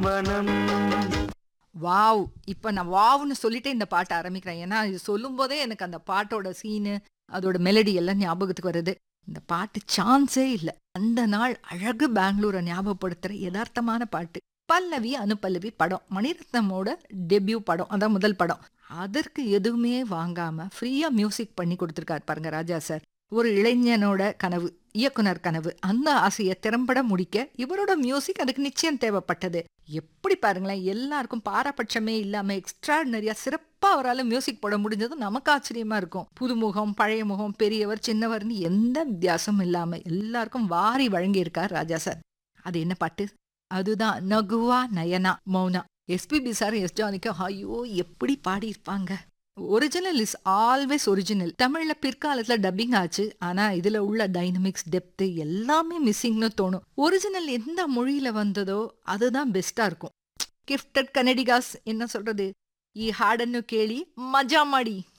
நந்தனவனம் wow இப்ப நான் வாவ்னு சொல்லிட்டே இந்த பாட்டை ஆரம்பிக்கிறேன் ஏன்னா இது சொல்லும் போதே எனக்கு அந்த பாட்டோட சீனு அதோட மெலடி எல்லாம் ஞாபகத்துக்கு வருது இந்த பாட்டு சான்ஸே இல்ல அந்த நாள் அழகு பெங்களூரை ஞாபகப்படுத்துற யதார்த்தமான பாட்டு பல்லவி அனுபல்லவி படம் மணிரத்னமோட டெபியூ படம் அதான் முதல் படம் அதற்கு எதுவுமே வாங்காம ஃப்ரீயா மியூசிக் பண்ணி கொடுத்துருக்காரு பாருங்க ராஜா சார் ஒரு இளைஞனோட கனவு இயக்குனர் கனவு அந்த ஆசையை திறம்பட முடிக்க இவரோட மியூசிக் அதுக்கு நிச்சயம் தேவைப்பட்டது எப்படி பாருங்களேன் எல்லாருக்கும் பாரபட்சமே இல்லாம எக்ஸ்ட்ராடினரியா சிறப்பா அவரால் மியூசிக் போட முடிஞ்சது நமக்கு ஆச்சரியமா இருக்கும் புதுமுகம் பழைய முகம் பெரியவர் சின்னவர்னு எந்த வித்தியாசமும் இல்லாம எல்லாருக்கும் வாரி வழங்கி இருக்கார் ராஜா சார் அது என்ன பாட்டு அதுதான் நகுவா நயனா மௌனா எஸ்பிபி சார் எஸ் ஜானிக்கு ஐயோ எப்படி பாடியிருப்பாங்க ஒரிஜினல் இஸ் ஆல்வேஸ் ஒரிஜினல் தமிழ்ல பிற்காலத்துல டப்பிங் ஆச்சு ஆனா இதுல உள்ள டைனமிக்ஸ் டெப்த் எல்லாமே மிஸ்ஸிங்னு தோணும் ஒரிஜினல் எந்த மொழியில வந்ததோ அதுதான் பெஸ்டா இருக்கும் கிஃப்டட் கனடிகாஸ் என்ன சொல்றது ಈ ಹಾಡನ್ನು ಕೇಳಿ ಮಜಾ ಮಾಡಿ